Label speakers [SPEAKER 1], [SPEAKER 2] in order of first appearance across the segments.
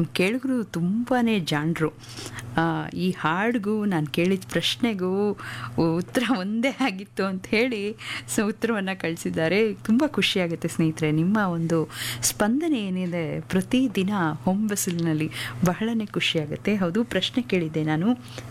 [SPEAKER 1] ನಮ್ಮ ಕೇಳಿದ್ರು ತುಂಬಾ ಜಾಣರು ಆ, ಈ ಹಾಡಿಗೂ ನಾನು ಕೇಳಿದ ಪ್ರಶ್ನೆಗೂ ಉತ್ತರ ಒಂದೇ ಆಗಿತ್ತು ಅಂತ ಹೇಳಿ ಸೊ ಉತ್ತರವನ್ನು ಕಳಿಸಿದ್ದಾರೆ ತುಂಬ ಖುಷಿಯಾಗುತ್ತೆ ಸ್ನೇಹಿತರೆ ನಿಮ್ಮ ಒಂದು ಸ್ಪಂದನೆ ಏನಿದೆ ಪ್ರತಿದಿನ ಹೊಂಬಸಿಲಿನಲ್ಲಿ ಬಹಳನೇ ಖುಷಿಯಾಗುತ್ತೆ ಹೌದು ಪ್ರಶ್ನೆ ಕೇಳಿದ್ದೆ ನಾನು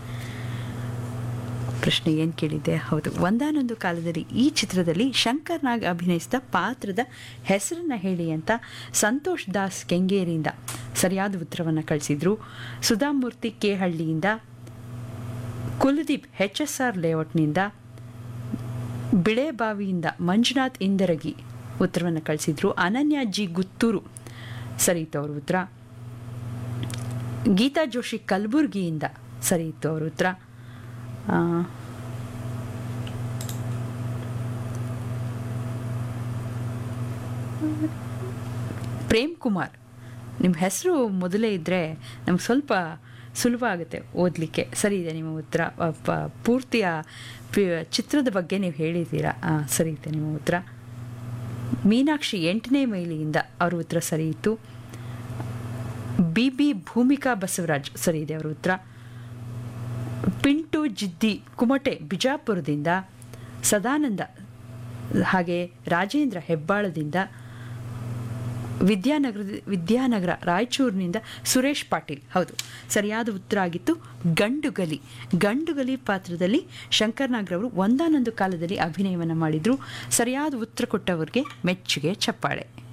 [SPEAKER 1] ಪ್ರಶ್ನೆ ಏನು ಕೇಳಿದ್ದೆ ಹೌದು ಒಂದಾನೊಂದು ಕಾಲದಲ್ಲಿ ಈ ಚಿತ್ರದಲ್ಲಿ ಶಂಕರ್ ನಾಗ್ ಅಭಿನಯಿಸಿದ ಪಾತ್ರದ ಹೆಸರನ್ನು ಹೇಳಿ ಅಂತ ಸಂತೋಷ್ ದಾಸ್ ಕೆಂಗೇರಿಯಿಂದ ಸರಿಯಾದ ಉತ್ತರವನ್ನು ಕಳಿಸಿದ್ರು ಸುಧಾಮೂರ್ತಿ ಕೇಹಳ್ಳಿಯಿಂದ ಕುಲದೀಪ್ ಎಚ್ ಎಸ್ ಆರ್ ಲೇಔಟ್ನಿಂದ ಬಿಳೆಬಾವಿಯಿಂದ ಮಂಜುನಾಥ್ ಇಂದರಗಿ ಉತ್ತರವನ್ನು ಕಳಿಸಿದ್ರು ಅನನ್ಯ ಜಿ ಗುತ್ತೂರು ಸರಿ ಇತ್ತು ಅವ್ರ ಉತ್ತರ ಗೀತಾ ಜೋಶಿ ಕಲಬುರ್ಗಿಯಿಂದ ಸರಿ ಇತ್ತು ಅವ್ರ ಉತ್ತರ ಆ, ಪ್ರೇಮ್ ಕುಮಾರ್ ನಿಮ್ಮ ಹೆಸರು ಮೊದಲೇ ಇದ್ದರೆ ನಮ್ಗೆ ಸ್ವಲ್ಪ ಸುಲಭ ಆಗುತ್ತೆ ಓದಲಿಕ್ಕೆ ಸರಿ ಇದೆ ನಿಮ್ಮ ಉತ್ತರ ಆ, ಪ- ಪೂರ್ತಿಯ ಪಿ- ಚಿತ್ರದ ಬಗ್ಗೆ ನೀವು ಹೇಳಿದ್ದೀರಾ ಆ, ಸರಿ ಇದೆ ನಿಮ್ಮ ಉತ್ತರ ಮೀನಾಕ್ಷಿ ಎಂಟನೇ ಮೈಲಿಯಿಂದ ಅವ್ರ ಉತ್ತರ ಸರಿ ಇತ್ತು ಬಿ ಬಿ ಭೂಮಿಕಾ ಬಸವರಾಜ್ ಸರಿ ಇದೆ ಅವರ ಉತ್ತರ ಪಿಂಟು ಜಿದ್ದಿ ಕುಮಟೆ ಬಿಜಾಪುರದಿಂದ ಸದಾನಂದ ಹಾಗೆ ರಾಜೇಂದ್ರ ಹೆಬ್ಬಾಳದಿಂದ ವಿದ್ಯಾನಗರ ವಿದ್ಯಾನಗರ ರಾಯಚೂರಿನಿಂದ ಸುರೇಶ್ ಪಾಟೀಲ್ ಹೌದು ಸರಿಯಾದ ಉತ್ತರ ಆಗಿತ್ತು ಗಂಡುಗಲಿ ಗಂಡುಗಲಿ ಪಾತ್ರದಲ್ಲಿ ಶಂಕರ್ ನಾಗ್ರವರು ಒಂದಾನೊಂದು ಕಾಲದಲ್ಲಿ ಅಭಿನಯವನ್ನು ಮಾಡಿದ್ರು ಸರಿಯಾದ ಉತ್ತರ ಕೊಟ್ಟವರಿಗೆ ಮೆಚ್ಚುಗೆ ಚಪ್ಪಾಳೆ